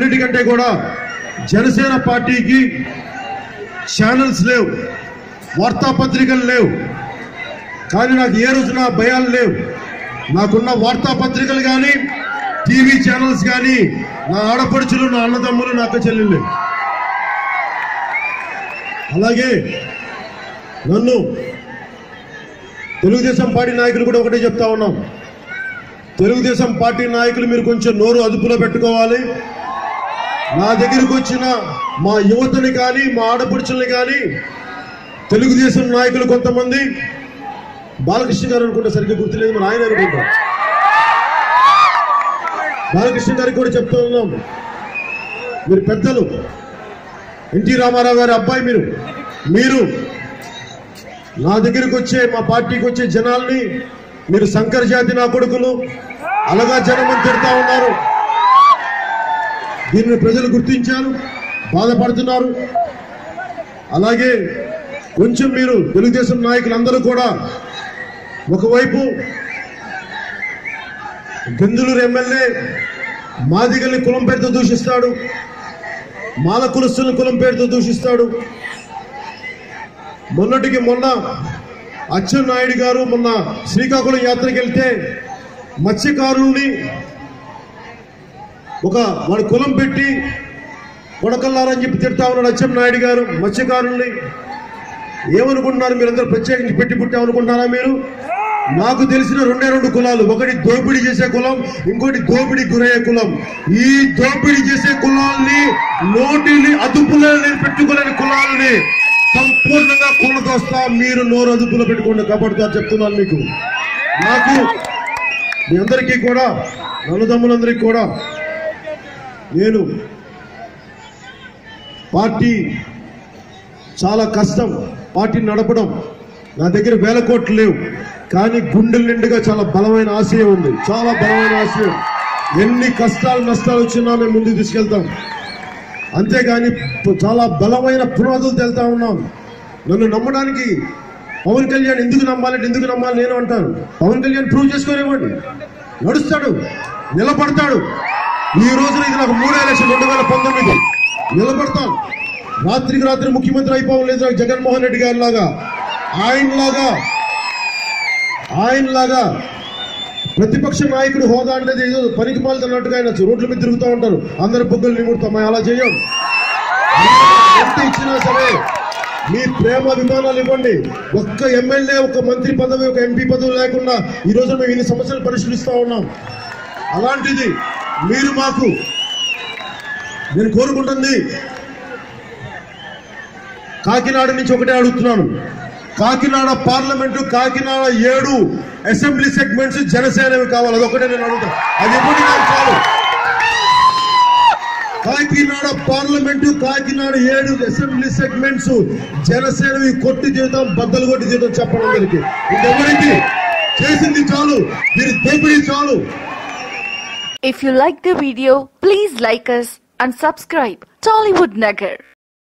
అన్నిటికంటే కూడా జనసేన పార్టీకి ఛానల్స్ లేవు వార్తాపత్రికలు లేవు కానీ నాకు ఏ రోజున భయాలు లేవు నాకున్న వార్తాపత్రికలు కానీ టీవీ ఛానల్స్ కానీ నా ఆడపడుచులు నా అన్నదమ్ములు నా అక్క చెల్లెళ్ళు అలాగే నన్ను తెలుగుదేశం పార్టీ నాయకులు కూడా ఒకటే చెప్తా ఉన్నాం తెలుగుదేశం పార్టీ నాయకులు మీరు కొంచెం నోరు అదుపులో పెట్టుకోవాలి నా దగ్గరికి వచ్చిన మా యువతని కానీ మా ఆడపడుచుల్ని కానీ తెలుగుదేశం నాయకులు కొంతమంది బాలకృష్ణ గారు అనుకుంటే సరిగ్గా గుర్తులేదు మన ఆయన అనుకుంటా బాలకృష్ణ గారికి కూడా చెప్తా ఉన్నాం మీరు పెద్దలు ఎన్టీ రామారావు గారి అబ్బాయి మీరు మీరు నా దగ్గరికి వచ్చే మా పార్టీకి వచ్చే జనాల్ని మీరు శంకర్ జాతి నా కొడుకులు అలగా జనం అని తిడతా ఉన్నారు దీనిని ప్రజలు గుర్తించారు బాధపడుతున్నారు అలాగే కొంచెం మీరు తెలుగుదేశం నాయకులందరూ కూడా ఒకవైపు గందులూరు ఎమ్మెల్యే మాదిగల్ని కులం పేరుతో దూషిస్తాడు మాల కులస్తులను కులం పేరుతో దూషిస్తాడు మొన్నటికి మొన్న అచ్చెన్నాయుడు గారు మొన్న శ్రీకాకుళం యాత్రకి వెళ్తే మత్స్యకారుల్ని ఒక వాడు కులం పెట్టి కొడకల్లారని చెప్పి తిడతా ఉన్నాడు అచ్చెన్నాయుడు గారు మత్స్యకారుల్ని ఏమనుకుంటున్నారు మీరందరూ ప్రత్యేకించి పెట్టి పుట్టామనుకుంటున్నారా మీరు నాకు తెలిసిన రెండే రెండు కులాలు ఒకటి దోపిడీ చేసే కులం ఇంకోటి దోపిడీ గురయ్యే కులం ఈ దోపిడీ చేసే కులాల్ని నోటిని అదుపులో నేను పెట్టుకోలేని కులాలని సంపూర్ణంగా కూలకొస్తా మీరు నోరు అదుపులో పెట్టుకోండి కబడ్తా చెప్తున్నాను మీకు నాకు మీ అందరికీ కూడా నలుదమ్ములందరికీ కూడా నేను పార్టీ చాలా కష్టం పార్టీ నడపడం నా దగ్గర వేల కోట్లు లేవు కానీ గుండెల నిండుగా చాలా బలమైన ఆశయం ఉంది చాలా బలమైన ఆశయం ఎన్ని కష్టాలు నష్టాలు వచ్చినా మేము ముందుకు తీసుకెళ్తాం అంతేగాని పు- చాలా బలమైన పునాదులు తెలుతా ఉన్నాం నన్ను నమ్మడానికి పవన్ కళ్యాణ్ ఎందుకు నమ్మాలంటే ఎందుకు నమ్మాలి నేను అంటాను పవన్ కళ్యాణ్ ప్రూవ్ చేసుకోనివ్వండి నడుస్తాడు నిలబడతాడు ఈ రోజున ఇది నాకు మూడే లక్షలు రెండు వేల పంతొమ్మిది నిలబడతాను రాత్రికి రాత్రి ముఖ్యమంత్రి అయిపోవడం లేదు నాకు జగన్మోహన్ రెడ్డి గారి లాగా ఆయనలాగా ఆయనలాగా ప్రతిపక్ష నాయకుడు హోదా అంటే ఏదో పనికి పాల్తున్నట్టుగా ఆయన రోడ్ల మీద తిరుగుతూ ఉంటారు అందరి బొగ్గులు నిముడతాం అలా చేయం ఎంత ఇచ్చినా సరే మీ ప్రేమ అభిమానాలు ఇవ్వండి ఒక్క ఎమ్మెల్యే ఒక మంత్రి పదవి ఒక ఎంపీ పదవి లేకుండా ఈ రోజు మేము ఇన్ని సమస్యలు పరిష్కరిస్తా ఉన్నాం అలాంటిది మీరు మాకు నేను కోరుకుంటుంది కాకినాడ నుంచి ఒకటే అడుగుతున్నాను కాకినాడ పార్లమెంటు కాకినాడ ఏడు అసెంబ్లీ సెగ్మెంట్స్ జనసేనవి కావాలి అదొకటే నేను అడుగుతాను అది ఎప్పుడు నాకు చాలు కాకినాడ పార్లమెంటు కాకినాడ ఏడు అసెంబ్లీ సెగ్మెంట్స్ జనసేనవి కొట్టి జీవితం బద్దలు కొట్టి జీవితం చెప్పడం అందరికి ఇంకెవరికి చేసింది చాలు మీరు దోపిడీ చాలు If you like the video, please like us and subscribe Tollywood Nagar.